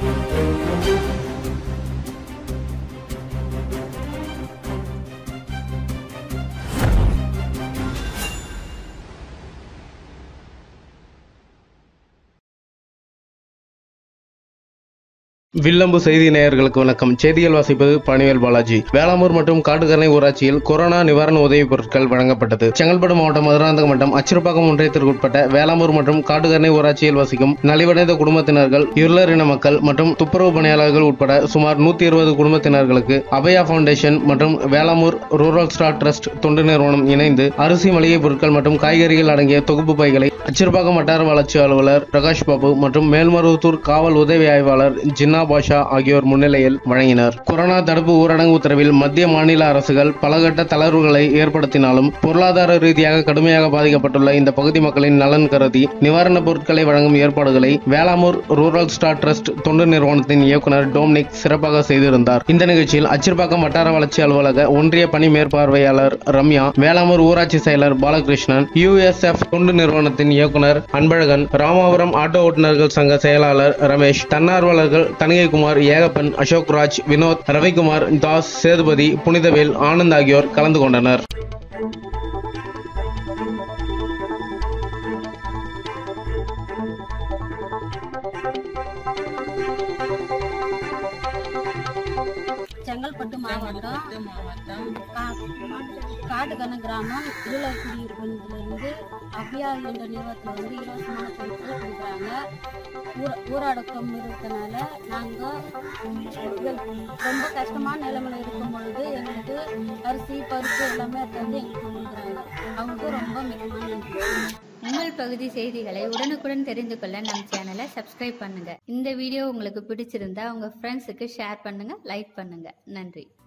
வில்லம்பு செய்தி நேயர்களுக்கு வணக்கம் செய்திகள் வாசிப்பது பணிவேல் பாலாஜி வேளாமூர் மற்றும் காட்டுக்கரணை ஊராட்சியில் கொரோனா நிவாரண உதவிப் பொருட்கள் வழங்கப்பட்டது செங்கல்பட்டு மாவட்டம் மதுராந்தகம் வட்டம் அச்சிறுப்பாக்கம் ஒன்றியத்திற்கு உட்பட்ட வேளாமூர் மற்றும் காட்டுக்கரணை ஊராட்சியில் வசிக்கும் நலிவடைந்த குடும்பத்தினர்கள் இருளர் இன மக்கள் மற்றும் துப்புரவு பணியாளர்கள் உட்பட சுமார் நூத்தி இருபது குடும்பத்தினர்களுக்கு அபயா ஃபவுண்டேஷன் மற்றும் வேளாமூர் ரூரல் ஸ்டார் ட்ரஸ்ட் தொண்டு நிறுவனம் இணைந்து அரிசி மளிகை பொருட்கள் மற்றும் காய்கறிகள் அடங்கிய தொகுப்பு பைகளை அச்சிறுப்பாக்கம் வட்டார வளர்ச்சி அலுவலர் பிரகாஷ் பாபு மற்றும் மேல்மருவத்தூர் காவல் உதவி ஆய்வாளர் ஜின்னா பாஷா ஆகியோர் முன்னிலையில் வழங்கினர் கொரோனா தடுப்பு ஊரடங்கு உத்தரவில் மத்திய மாநில அரசுகள் பலகட்ட தளர்வுகளை ஏற்படுத்தினாலும் பொருளாதார ரீதியாக கடுமையாக பாதிக்கப்பட்டுள்ள இந்த பகுதி மக்களின் நலன் கருதி நிவாரணப் பொருட்களை வழங்கும் ஏற்பாடுகளை வேளாமூர் ரூரல் ஸ்டார் ட்ரஸ்ட் தொண்டு நிறுவனத்தின் இயக்குனர் டோம்னிக் சிறப்பாக செய்திருந்தார் இந்த நிகழ்ச்சியில் அச்சிறுப்பாக்கம் வட்டார வளர்ச்சி அலுவலக ஒன்றிய பணி மேற்பார்வையாளர் ரம்யா வேளாமூர் ஊராட்சி செயலர் பாலகிருஷ்ணன் யுஎஸ்எஃப் தொண்டு நிறுவனத்தின் இயக்குனர் அன்பழகன் ராமாபுரம் ஆட்டோ ஓட்டுநர்கள் சங்க செயலாளர் ரமேஷ் தன்னார்வலர்கள் தனிகைக்குமார் ஏகப்பன் அசோக்ராஜ் வினோத் ரவிக்குமார் தாஸ் சேதுபதி புனிதவேல் ஆனந்த் ஆகியோர் கலந்து கொண்டனர் செங்கல்பட்டு மாவட்டம் கா- காட்டுக்கண்ண கிராமம் இருளர் குடியிருப்பிலிருந்து அபியா என்ற நிறுவனத்தில் வந்து இலவசமான பொருட்கள் கொடுக்குறாங்க ஊர ஊரடக்கம் இருக்கிறதுனால நாங்கள் ரொம்ப கஷ்டமான நிலைமையில இருக்கும் பொழுது எங்களுக்கு அரிசி பருப்பு எல்லாமே எடுத்து வந்து எங்களுக்கு கொடுக்குறாங்க அவங்களுக்கு ரொம்ப மிகவும் நன்றி உங்கள் பகுதி செய்திகளை உடனுக்குடன் தெரிந்து கொள்ள நம் சேனலை சப்ஸ்கிரைப் பண்ணுங்க இந்த வீடியோ உங்களுக்கு பிடிச்சிருந்தா உங்க ஃப்ரெண்ட்ஸுக்கு ஷேர் பண்ணுங்க லைக் பண்ணுங்க நன்றி